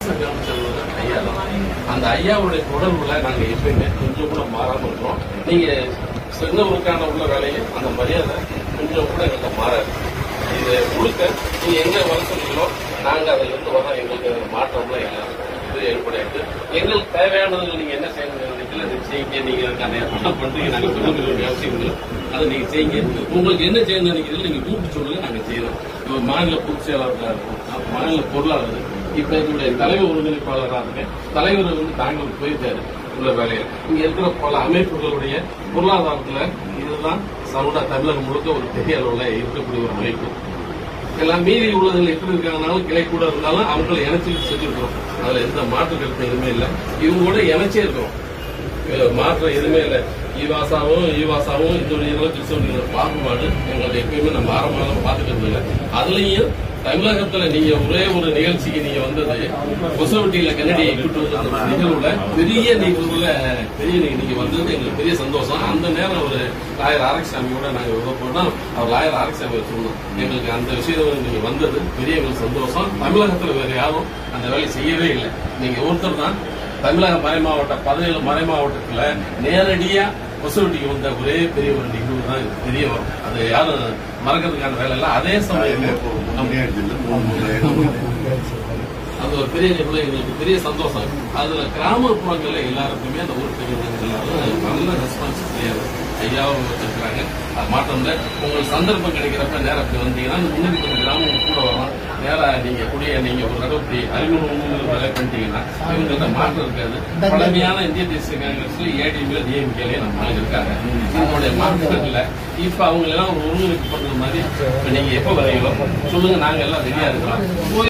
கவனிச்சது ஐயா தான் அந்த ஐயாவுடைய தொடர்புல நாங்க எப்பயுமே கொஞ்சம் கூட மாறாம இருக்கிறோம் நீங்க சின்னவருக்கான உள்ள வேலையை அந்த மரியாதை கொஞ்சம் கூட எங்களுக்கு மாறாது இது முழுக்க நீங்க எங்க வர சொன்னீங்களோ நாங்க அதுல இருந்து வரோம் எங்களுக்கு அதுல மாற்றம்லாம் இல்லை இது ஏற்படாது எங்களுக்கு தேவையானது நீங்க என்ன செய்யணும் நினைக்கல அதை செய்யுங்க நீங்க அதுக்கான ஏற்பாடு பண்றீங்க நாங்க சொல்ல வேண்டிய அவசியம் இல்லை அதை நீங்க செய்யுங்க உங்களுக்கு என்ன செய்யணும் நினைக்கிறீங்க நீங்க கூப்பிட்டு சொல்லுங்க நாங்க செய்யறோம் இப்ப மாநில பொதுச் செயலாளராக இருக்கும் மாநில பொருளாளர் இப்ப எங்களுடைய தலைவர் ஒருங்கிணைப்பாளராக இருக்கேன் தலைவர் வந்து பெங்களூர் போயிருக்காரு உள்ள வேலையில இங்க இருக்கிற பல அமைப்புகளுடைய பொருளாதாரத்துல இதுதான் சவுண்டா தமிழகம் முழுக்க ஒரு பெரிய அளவுல இருக்கக்கூடிய ஒரு அமைப்பு எல்லாம் மீதி உள்ளதில் எப்படி இருக்காங்கனாலும் கிளை கூட இருந்தாலும் அவங்களை இணைச்சு செஞ்சிருக்கிறோம் அதுல எந்த மாற்று கருத்து எதுவுமே இல்லை இவங்க கூட இணைச்சே இருக்கிறோம் இதுல மாற்றம் எதுவுமே இல்லை ஈவாசாவும் ஈவாசாவும் இந்த கிறிஸ்தவ பாகுபாடு எங்களை எப்பயுமே நம்ம ஆரம்பமாக பார்த்துக்கிறது இல்லை அதுலயும் தமிழகத்துல நீங்க ஒரே ஒரு நிகழ்ச்சிக்கு நீங்க வந்தது கொசவட்டியில கன்னடியை கூட்டு வந்த அந்த நிகழ்வுல பெரிய நிகழ்வுல பெரிய நீங்க- நீங்க வந்தது எங்களுக்கு பெரிய சந்தோஷம் அந்த நேரம் ஒரு லாயர் ஆரக்சாமியோட நாங்க உள்ள போனோம் அவர் லாயர் ஆரக்சாமி சொன்னோம் எங்களுக்கு அந்த விஷயம் நீங்க வந்தது பெரிய எங்களுக்கு சந்தோஷம் தமிழகத்துல வேற யாரும் அந்த வேலையை செய்யவே இல்லை நீங்க ஒருத்தர் தான் தமிழக மறை மாவட்ட பதினேழு மறை மாவட்டத்துல நேரடியா கொசுவட்டிக்கு வந்த ஒரே பெரிய ஒரு நிகழ்வு தான் இது தெரிய வரும் அது யாரும் மறக்கிறதுக்கான வேலை இல்லை அதே சமயம் அது ஒரு பெரிய நிகழ்வு எங்களுக்கு பெரிய சந்தோஷம் அதுல கிராமப்புறங்கள்ல எல்லாருக்குமே அந்த ஊர் பெரியவங்க எல்லாரும் நல்ல ரெஸ்பான்ஸ் கிடையாது ஐயாவும் வச்சிருக்கிறாங்க அது மாற்றம் இல்லை உங்களுக்கு சந்தர்ப்பம் கிடைக்கிறப்ப நேரம் இப்படி வந்தீங்கன்னா இந்த முன்னூத்தி பத்து கிராமம் கூட வரலாம் நேரா நீங்க குடிய நீங்க ஒரு தடவை இப்படி அறிமுகம் வேலை பண்ணிட்டீங்கன்னா இவங்கள்ட்ட மாற்றம் இருக்காது பழமையான இந்திய தேசிய காங்கிரஸ்ல ஏடிஎம்ல டிஎம்கேலயே நம்ம ஆளுங்க இருக்காங்க அவங்களுடைய மாற்றம் இல்ல இப்ப அவங்க எல்லாம் ஒரு ஒருங்கிணைப்பு பண்றது மாதிரி இப்ப நீங்க எப்ப வரீங்களோ சொல்லுங்க நாங்க எல்லாம் ரெடியா இருக்கிறோம்